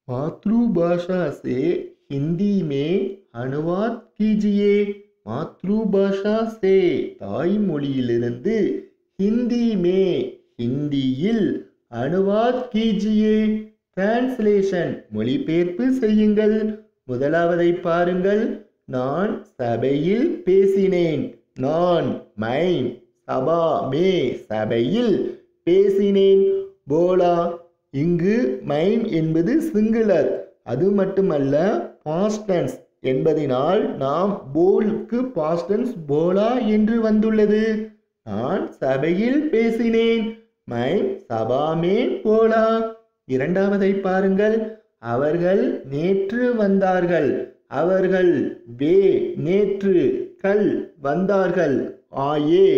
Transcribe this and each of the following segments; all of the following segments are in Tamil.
मातृभाषा से हिंदी में अनुवाद कीजिए மாத்ருபாஷா சே தாய்மொழியிலிருந்து ஹிந்தி மே ஹிந்தியில் அனுவாத் கீஜியே டிரான்ஸ்லேஷன் மொழிபெயர்ப்பு செய்யுங்கள் முதலாவதை பாருங்கள் நான் சபையில் பேசினேன் நான் மைன் சபா மே சபையில் பேசினேன் போலா இங்கு மைன் என்பது சிங்குலர் அது மட்டுமல்ல பாஸ்டன்ஸ் என்பதினால் நாம் போலுக்கு பாஸ்டன்ஸ் போலா என்று வந்துள்ளது நான் சபையில் பேசினேன் மைன் சபாமே போலா இரண்டாவதை பாருங்கள் அவர்கள் நேற்று வந்தார்கள் அவர்கள் வே நேற்று கல் வந்தார்கள் ஆயே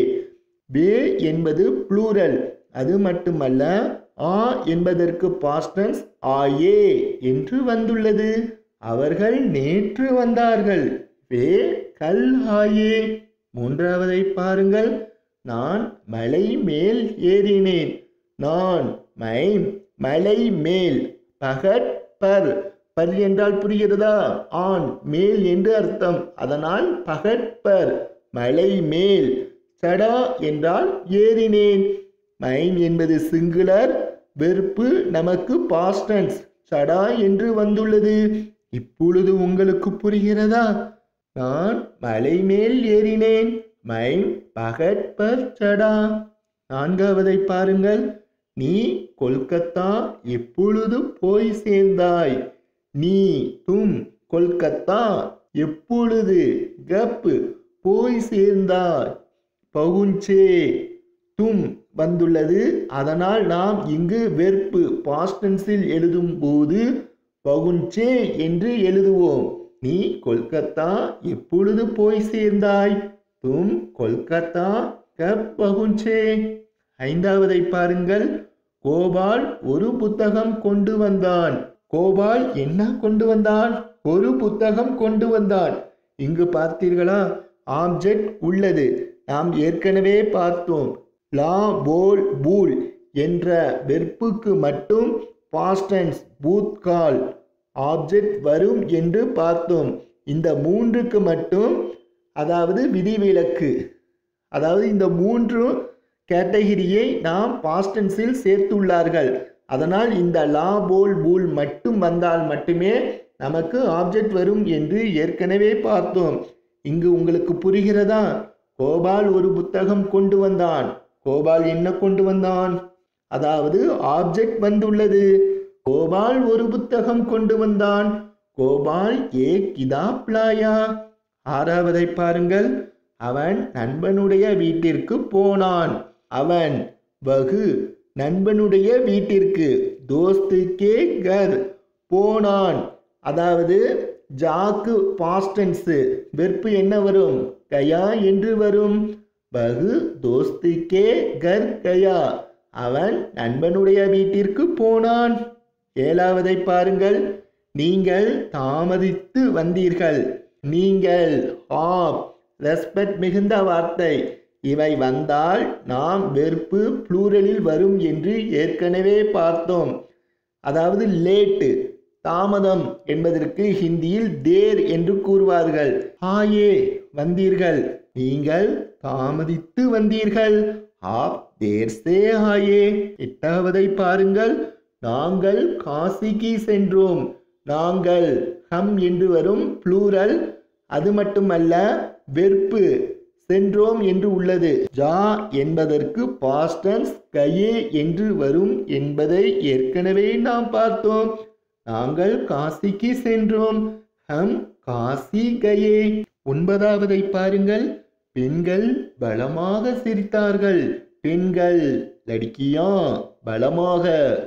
வே என்பது ப்ளூரல் அது மட்டுமல்ல ஆ என்பதற்கு பாஸ்டன்ஸ் ஆயே என்று வந்துள்ளது அவர்கள் நேற்று வந்தார்கள் வே கல் ஆயே மூன்றாவதை பாருங்கள் நான் மலை மேல் ஏறினேன் நான் மை மலை மேல் பகட் பர் பர் என்றால் புரிகிறதா ஆண் மேல் என்று அர்த்தம் அதனால் பகட் பர் மலை மேல் சடா என்றால் ஏறினேன் மைன் என்பது சிங்குலர் வெறுப்பு நமக்கு பாஸ்டன்ஸ் சடா என்று வந்துள்ளது இப்பொழுது உங்களுக்கு புரிகிறதா நான் மலை மேல் ஏறினேன் மைன் பகட் பர் சடா நான்காவதை பாருங்கள் நீ கொல்கத்தா எப்பொழுது போய் சேர்ந்தாய் நீ தும் கொல்கத்தா எப்பொழுது கப்பு போய் சேர்ந்தாய் பகுஞ்சே தும் வந்துள்ளது அதனால் நாம் இங்கு வெறுப்பு பாஸ்டன்ஸில் எழுதும் போது பகுஞ்சே என்று எழுதுவோம் நீ கொல்கத்தா எப்பொழுது போய் சேர்ந்தாய் தும் கொல்கத்தா கப் பகுஞ்சே ஐந்தாவதை பாருங்கள் கோபால் ஒரு புத்தகம் கொண்டு வந்தான் கோபால் என்ன கொண்டு வந்தான் ஒரு புத்தகம் கொண்டு வந்தான் இங்கு பார்த்தீர்களா ஆப்ஜெக்ட் உள்ளது நாம் ஏற்கனவே பார்த்தோம் லா போல் பூல் என்ற வெறுப்புக்கு மட்டும் பாஸ்டன்ஸ் பூத்கால் ஆப்ஜெக்ட் வரும் என்று பார்த்தோம் இந்த மூன்றுக்கு மட்டும் அதாவது விதிவிலக்கு அதாவது இந்த மூன்று கேட்டகிரியை நாம் பாஸ்டன்ஸில் சேர்த்துள்ளார்கள் அதனால் இந்த லா போல் பூல் மட்டும் வந்தால் மட்டுமே நமக்கு ஆப்ஜெக்ட் வரும் என்று ஏற்கனவே பார்த்தோம் இங்கு உங்களுக்கு புரிகிறதா கோபால் ஒரு புத்தகம் கொண்டு வந்தான் கோபால் என்ன கொண்டு வந்தான் அதாவது ஆப்ஜெக்ட் வந்துள்ளது கோபால் ஒரு புத்தகம் கொண்டு வந்தான் கோபால் ஏ கிதாப் லாயா ஆறாவதை பாருங்கள் அவன் நண்பனுடைய வீட்டிற்கு போனான் அவன் வகு நண்பனுடைய வீட்டிற்கு தோஸ்து கே கர் போனான் அதாவது ஜாக்கு பாஸ்டன்ஸு வெறுப்பு என்ன வரும் கயா என்று வரும் பகு தோஸ்து கே கர் கயா அவன் நண்பனுடைய வீட்டிற்கு போனான் ஏழாவதை பாருங்கள் நீங்கள் தாமதித்து வந்தீர்கள் நீங்கள் ஆப் ரெஸ்பெக்ட் மிகுந்த வார்த்தை இவை வந்தால் நாம் வெறுப்பு ப்ளூரலில் வரும் என்று ஏற்கனவே பார்த்தோம் அதாவது லேட்டு தாமதம் என்பதற்கு ஹிந்தியில் தேர் என்று கூறுவார்கள் ஆயே வந்தீர்கள் நீங்கள் தாமதித்து வந்தீர்கள் ஆப் தேர் சே ஆயே எட்டாவதை பாருங்கள் நாங்கள் காசிக்கு சென்றோம் நாங்கள் ஹம் என்று வரும் ப்ளூரல் அது மட்டுமல்ல வெறுப்பு சென்றோம் என்று உள்ளது ஜா என்பதற்கு பாஸ்டன்ஸ் கயே என்று வரும் என்பதை ஏற்கனவே நாம் பார்த்தோம் நாங்கள் காசிக்கு சென்றோம் ஹம் காசி கயே ஒன்பதாவதை பாருங்கள் பெண்கள் பலமாக சிரித்தார்கள் பெண்கள் லடிக்கியா பலமாக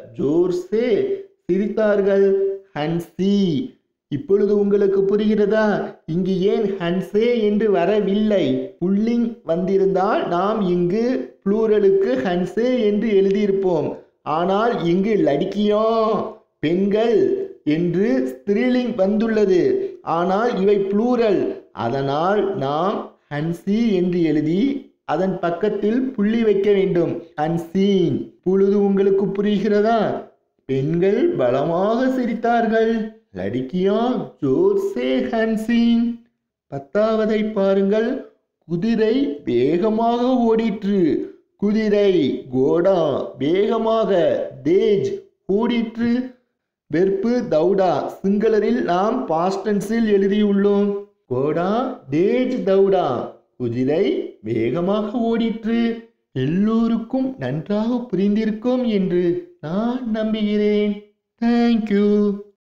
ஜோர்ஸே சிரித்தார்கள் ஹன்சி இப்பொழுது உங்களுக்கு புரிகிறதா இங்கு ஏன் ஹன்சே என்று வரவில்லை புல்லிங் வந்திருந்தால் நாம் இங்கு ப்ளூரலுக்கு ஹன்சே என்று எழுதியிருப்போம் ஆனால் இங்கு லடிக்கியா பெண்கள் என்று ஸ்திரீலிங் வந்துள்ளது ஆனால் இவை ப்ளூரல் அதனால் நாம் ஹன்சி என்று எழுதி அதன் பக்கத்தில் புள்ளி வைக்க வேண்டும் அன்சீன் பொழுது உங்களுக்கு புரிகிறதா பெண்கள் பலமாக சிரித்தார்கள் லடிக்கியா ஜோர்சே ஹன்சின் பத்தாவதை பாருங்கள் குதிரை வேகமாக ஓடிற்று குதிரை கோடா வேகமாக தேஜ் ஓடிற்று வெறுப்பு தௌடா சிங்களரில் நாம் பாஸ்டன்ஸில் எழுதியுள்ளோம் கோடா தேஜ் தௌடா குதிரை வேகமாக ஓடிற்று எல்லோருக்கும் நன்றாக புரிந்திருக்கும் என்று நான் நம்புகிறேன் தேங்க்யூ